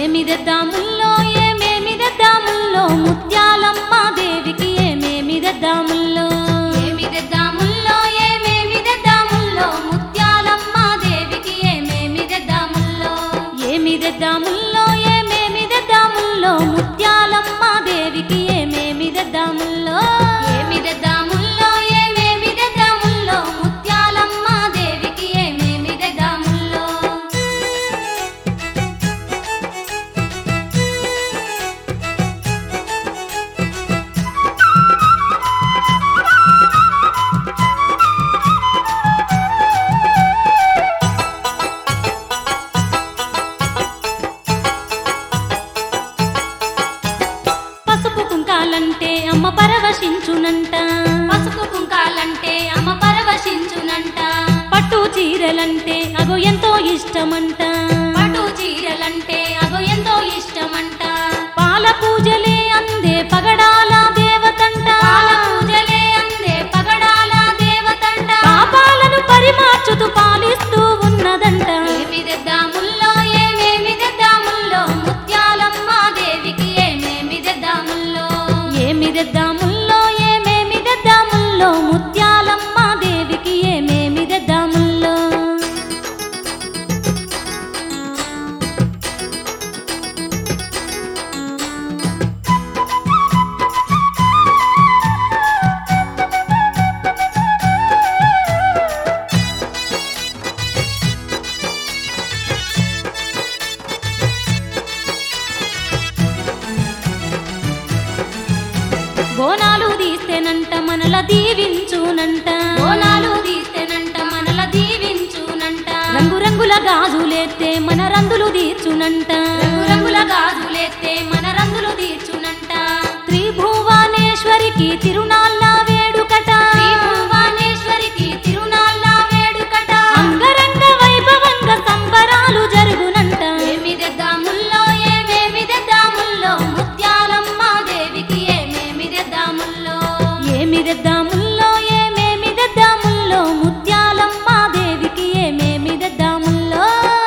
ఏమి తెద్దాముల్లో ఏమేమి తెద్దాముల్లో ముత్యాలమ్మ దేవికి ఏమేమి తెద్దాముల్లో ఏమి తెద్దాముల్లో ఏమేమి తెద్దాముల్లో ముత్యాలమ్మ దేవికి ఏమేమి తెద్దాముల్లో ఏమి తెద్దాముల్లో ఏమేమి తెద్దాముల్లో ముత్యాలమ్మ దేవికి ఏమేమి తెద్దాముల్లో ఏమి తెద్దాముల్లో ఏమేమి తెద్దాముల్లో ముత్యాలమ్మ దేవికి ఏమేమి తెద్దాముల్లో పసుపు కుంకాలంటే అమ్మ పరవశించునంట పసుపు కుంకాలంటే అమ్మ పరవశించునంట పట్టు చీరలంటే అగో ఎంతో ఇష్టమంట పట్టు చీరలంటే అగో ఎంతో ఇష్టమంట పాల పూజలే అందే పగడాల దేవతంట పాల పూజలే అందే పగడాల దేవతంట పాపాలను పరిమార్చుతూ పాలిస్తూ ఉన్నదంట ఏమి తెద్దాముల్లో ఏమేమి తెద్దాముల్లో ముత్యాలమ్మ దేవికి ఏమేమి తెద్దాముల్లో ఏమి తెద్దాముల్లో ఏమేమి తెద్దాముల్లో ముత్యాలమ్మ దేవికి ఏమేమి తెద్దాముల్లో బోనాలు తీస్తేనంట మనల దీవించునంట బోనాలు తీస్తేనంట మనల దీవించునంట రంగురంగుల గాజులేస్తే మన రంగులు తీర్చునంట రంగురంగుల గాజులేస్తే మన రంగులు తీర్చునంట త్రిభువనేశ్వరికి తిరునాళ్ళ వేడుకట త్రిభువనేశ్వరికి తిరునాళ్ళ వేడుకట అంగరంగ వైభవంగా సంబరాలు జరుగునంట ఏమి తెద్దాముల్లో ఏమేమి తెద్దాముల్లో ముత్యాలమ్మ దేవికి ఏమేమి తెద్దాముల్లో ఏమి తెద్దాముల్లో ఏమేమి తెద్దాముల్లో ముత్యాలమ్మ దేవికి ఏమేమి తెద్దాముల్లో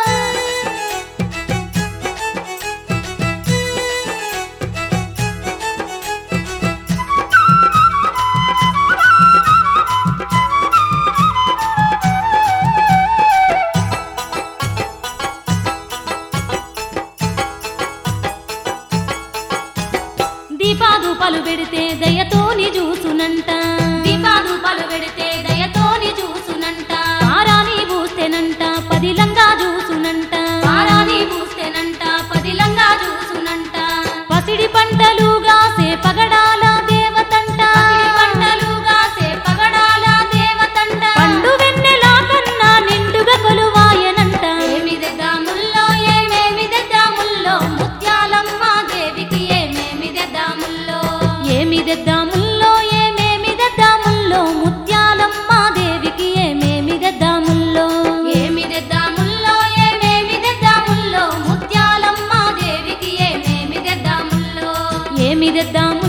దీపాదూపాలు పెడితే దయతోని చూసునంట దీపాదూపాలు పెడితే దయతోని చూసునంట పారాని పూస్తేనంట పదిలంగా చూసునంట పారాని పూస్తేనంట పదిలంగా చూసునంట పసిడి పంటలుగా సే పగడాల దేవతంట పసిడి పంటలుగా సే పగడాల దేవతంట పండు వెన్నెలా కన్నా నిండుగా కొలువాయనంట ఏమి తెద్దాముల్లో ఏమేమి తెద్దాముల్లో ముత్యాలమ్మ దేవికి ఏమేమి తెద్దాముల్లో ఏమి తెద్దాముల్లో ఏమేమి తెద్దాముల్లో ముత్యాలమ్మ దేవికి ఏమేమి తెద్దాముల్లో ఏమి తెద్దాముల్లో ఏమేమి తెద్దాముల్లో ముత్యాలమ్మ దేవికి ఏమేమి తెద్దాముల్లో ఏమి తెద్దాము